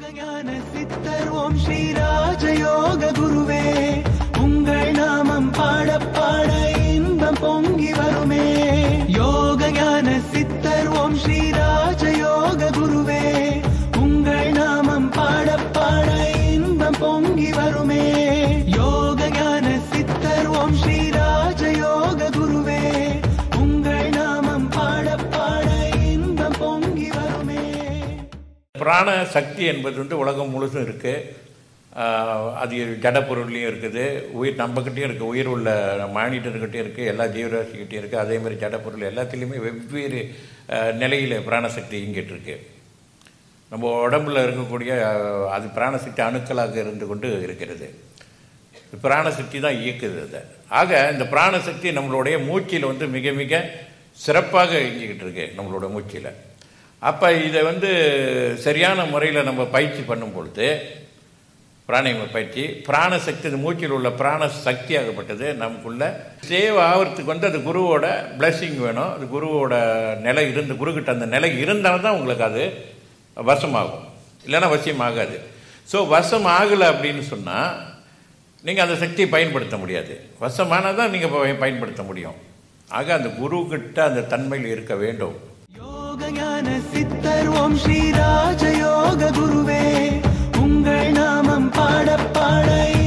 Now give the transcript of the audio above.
யோகஞான சித்தர் ஓம் ஸ்ரீராஜயோக குருவே உங்கள் நாமம் பாட பாட இன்பம் பொங்கி வருமே யோகஞான சித்தர் ஓம் ஸ்ரீராஜயோக குருவே உங்கள் நாமம் பாட பாட இன்பம் பொங்கி வருமே யோகஞான சித்தர் ஓம் ஸ்ரீராஜயோக குருவே உங்கள் நாமம் பாட பாட இன்பம் பொங்கி வருமே பிராண சக்தி என்பது வந்து உலகம் முழுசும் இருக்குது அது ஜட பொருள்லையும் இருக்குது உயிர் நம்மக்கிட்டேயும் இருக்குது உயிர் உள்ள மானிட்டர்கிட்டையும் இருக்குது எல்லா ஜீவராசிக்கிட்டையும் இருக்குது அதே மாதிரி ஜட பொருள் எல்லாத்துலேயுமே வெவ்வேறு அஹ், நிலையில் பிராணசக்தி இயங்கிட்டு இருக்கு நம்ம உடம்புல இருக்கக்கூடிய அஹ், அது பிராணசக்தி அணுக்களாக இருந்து கொண்டு இருக்கிறது பிராணசக்தி தான் இயக்குது அதை ஆக இந்த பிராணசக்தி நம்மளுடைய மூச்சில் வந்து மிக மிக சிறப்பாக இயங்கிக்கிட்டு இருக்கு நம்மளோட மூச்சில் அப்போ இதை வந்து சரியான முறையில் நம்ம பயிற்சி பண்ணும் பொழுது பிராணாயாம பயிற்சி பிராணசக்தி இந்த மூச்சில் உள்ள பிராண சக்தி ஆகப்பட்டது நமக்குள்ள சேவ் ஆகிறதுக்கு வந்து அது குருவோட blessing வேணும் அது குருவோட நிலை இருந்து குருக்கிட்ட அந்த நிலை இருந்தால் தான் உங்களுக்கு அது வசமாகும் இல்லைன்னா வசியம் ஆகாது ஸோ வசம் ஆகலை அப்படின்னு சொன்னால் நீங்கள் அந்த சக்தியை பயன்படுத்த முடியாது வசமானால் தான் நீங்கள் பயன்படுத்த முடியும் ஆக அந்த குருக்கிட்ட அந்த தன்மையில் இருக்க வேண்டும் யோகஞான சித்தர் ஓம் ஸ்ரீராஜயோக குருவே உங்கள் நாமம் பாட பாட